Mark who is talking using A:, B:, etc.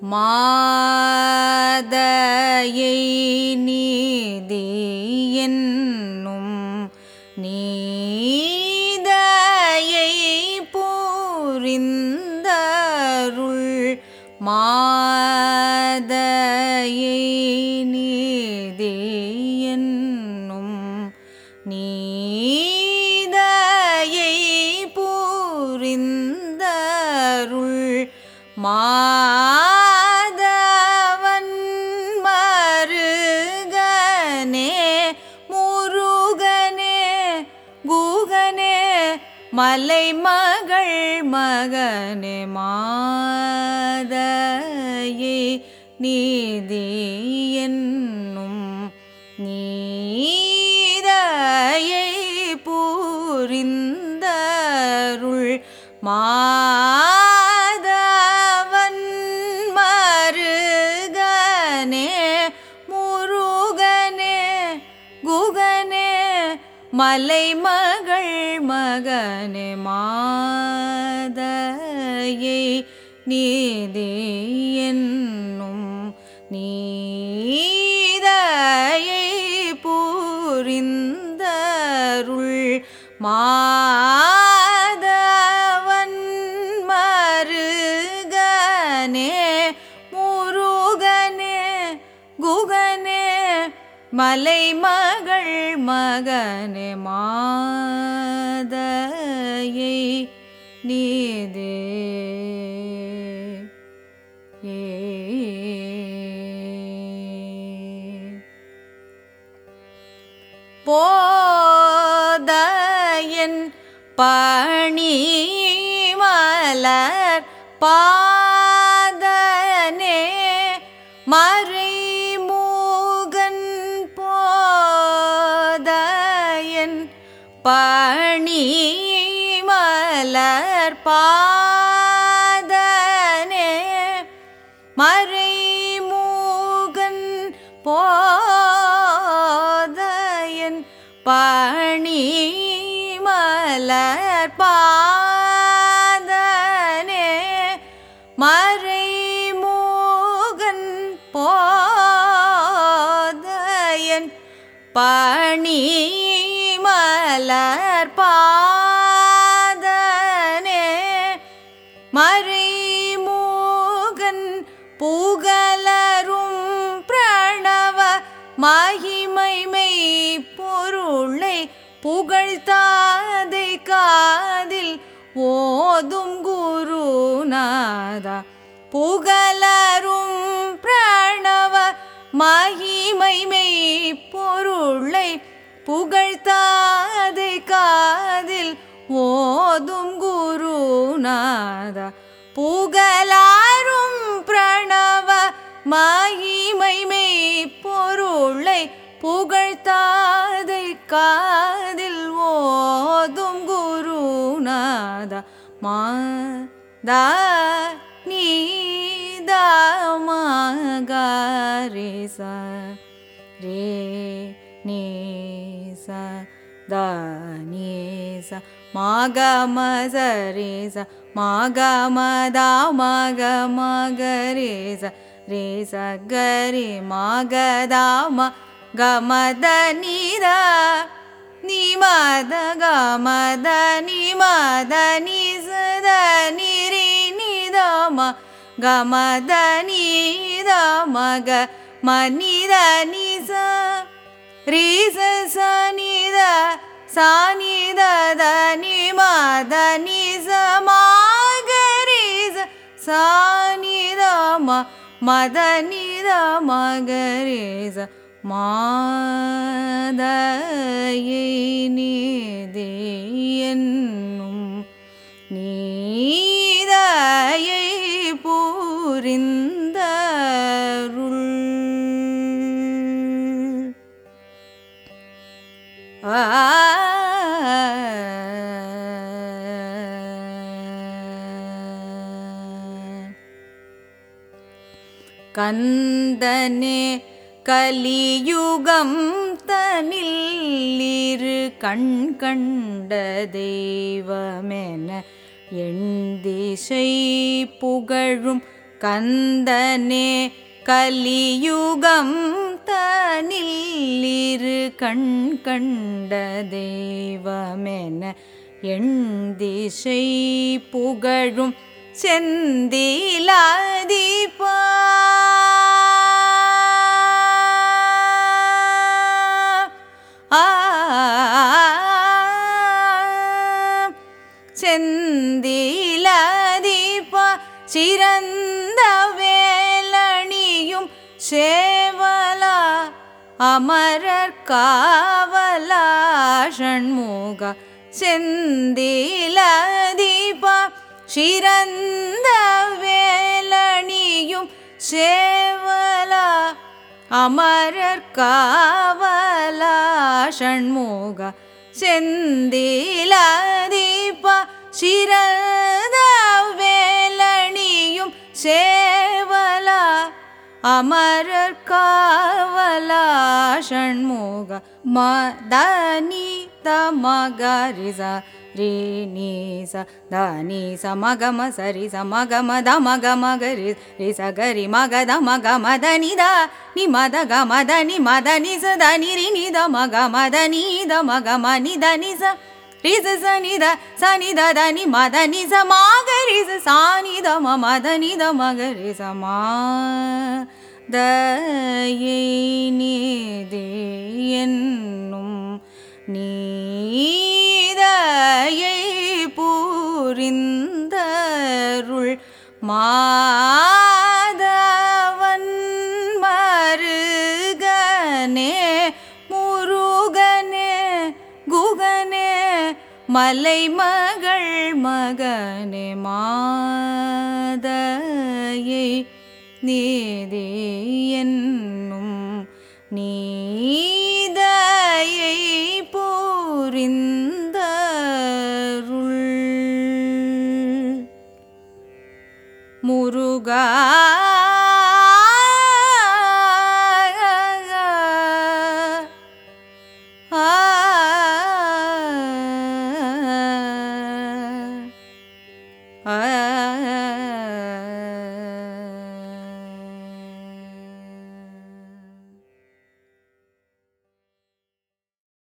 A: மாதையை நீதி என்னும் நீதையை புரிந்தருள் மாதையை நீதி என்னும் நீதையை புரிந்தருள் மாதவன் மருகனே முருகனே குகனே மலை மகள் மகனே மாதையே நீதி என்னும் நீதையை புரிந்தருள் மாதவன் மருகனே முருகனே குகனே மலை மகள் மகனே மாதையை நீதி என்னும் நீதையை புரிந்தருள் மாதவன் மருகனே முருகனே குகனே மலை மகள் மகனே மாதையை நீதே ஏ போதையன் பணி மலர் பாதனே மறைமூகன் போதையன் பணி மலர் பாதனே மறைமூகன் போதையன் பணி மலர் பாதனே மறைமூகன் போதையன் பணி மலர் பாதனே மறைமூகன் புகழரும் பிரணவ மகிமைமை பொருளை புகழ்த்தாதை காதில் ஓதும் குருநாதா புகழரும் பிரணவ மகிமைமை பொருளை புகழ்த்தாதை காதில் ஓதும் குருநாதா புகழாரும் பிரணவ மகிமைமை பொருளை புகழ்த்தாதை காதில் ஓதும் குருநாதா மாதா நீதா மகாரிச ரே நீச தானீச மாகம சரிச மாகமதா மக மகரேச ரேச கரி மாகதாம கமத நீதா நிமத கமத நிமத நிசத நிரி நிதம கமத நீத மக மனித நிச ரீச சனித சானித நிமத நிச மாகரீச சானித ம மத நித மகரேச மாதையை நீதே என்னும் நீதையை பூரிந்தருள் கந்தனே கலியுகம் தனில் இரு கண் கண்ட தெய்வமென எண் திசை புகழும் கந்தனே கலியுகம் தனில்லிரு கண் கண்ட தெய்வமென எண் திசை புகழும் செந்திலாதிபா ஆ செந்திலாதிபா சிறந்த வேலணியும் சேவலா அமரர் காவலா ஷண்முக செந்திலாதிபா சிறந்த வேலணியும் சேவலா அமரர் காவலா ஷண்முக செந்திலாதிபா சிறந்த வேலணியும் சேவலா அமரர் காவலா ஷண்முக மதனி தமகரிச ரீ நீ ச தனி ச மகம சரி ச மகம த மக மகரி ரி ச கரி மக த மக மதனி த நி மத க மதனி மதனி ச தனி ரி நி த மக மதனி த மக மனி தனி ச ரி ச ச நி த ச நி த த நி மத நி ச மாக ரி ச சா நி த ம மத நி த மக ரி ச மா தயை நீதே என்னும் நீதயை பூரிந்தருள் மாதவன் மருகனே முருகனே குகனே மலைமகள் மகனே மாதையை நீதே என்னும் நீதையை பூரிந்தருள் முருகா ஆ